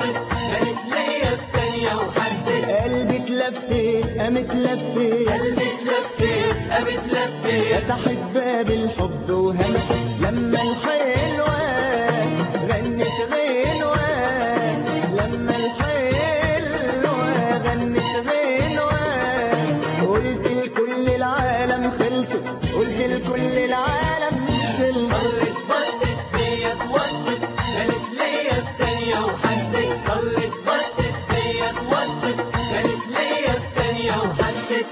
وصت قالت ليا في ثانية وحست قلبي اتلفت قامت لفت قلبي اتلفت قامت لفت فتحت باب الحب وهمت لما الحلوة غنت غنوة لما الحلوة غنت غنوة قلت لكل العالم خلصت قلت لكل العالم خلصت ضلت بصت فيا توصت قالت ليا في ثانية وحست ضلت بصت فيا توصت قالت ليا في ثانية وحست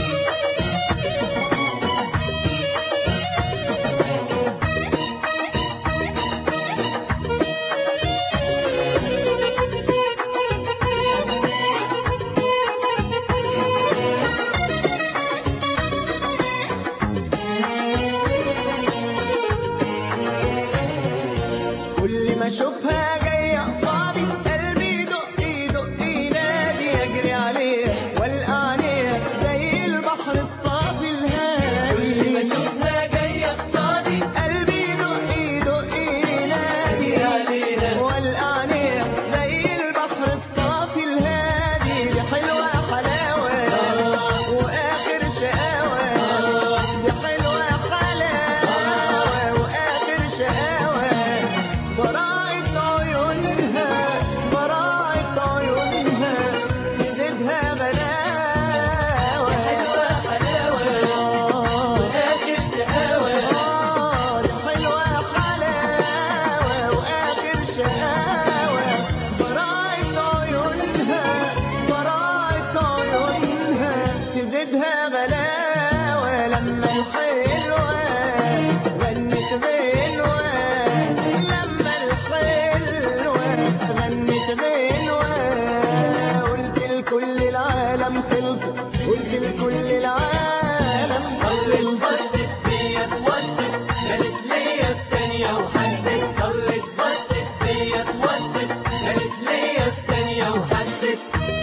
كل ما اشوفها جايه قصادي قلبي يدق يدق ينادي اجري عليها والقى عليها زي البحر الصافي كل ما الهادي اشوفها جاية قصادي قلبي يدق يدق ينادي عليها. والقى عليها زي البحر الصافي الهادي دي حلوه حلاوه واخر شقاوه دي حلوه حلاوه واخر شقاوه براءة عيونها براءة عيونها تزيدها غلاوه حلوة حلاوة وآخر شقاوة آه، دي حلوة حلاوة وآخر شقاوة براءة عيونها براءة عيونها تزيدها غلاوة لما الحلوة غنت غنوة لما الحلوة غنت غنوة قلت لكل العالم خلصت قلت لكل العالم ضلت خلصت بصت فيا توصت قالت ليا في ثانية وحست ضلت بصت فيا توصت قالت ليا في ثانية وحست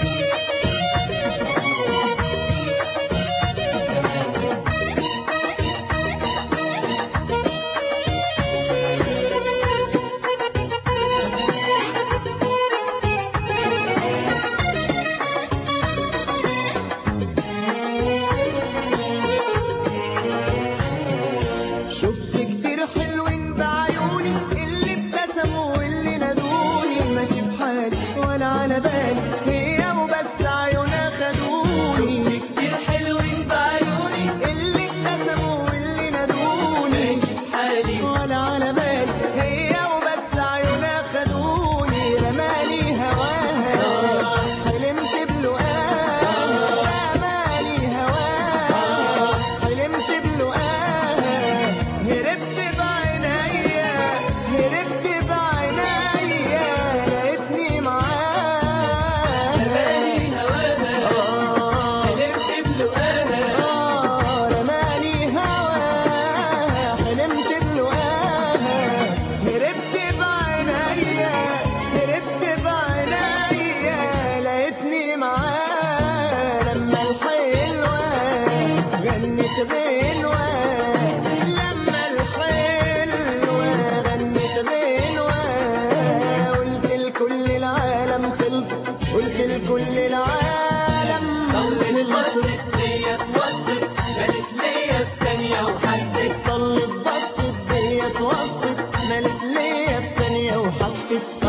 شفت كتير حلوين بعيوني اللي ابتسموا واللي نادوني ماشي بحالي ولا على بالي هي وبس عيونها خدوني كتير حلوين بعيوني اللي ابتسموا واللي نادوني ماشي بحالي ولا على بالي هي وبس عيونها خدوني رماني هواها حلمت بلقاها رماني هواها حلمت بلقاها هربت بعينيا هربت بعينيا لقيتني معاها رماني هواها آه حلمت بلقاها آه رماني هواها حلمت بلقاها هربت بعينيا هربت بعينيا لقيتني معاها لما الحلوة غنت غنوة لما الحلوة غنت غنوة قلت لكل العالم خلصت قلت لكل العالم ضلت خلصت بصت فيا توصت قالت ليا في ثانية وحست طلت بصت ديت وصت مالت ليا في ثانية وحست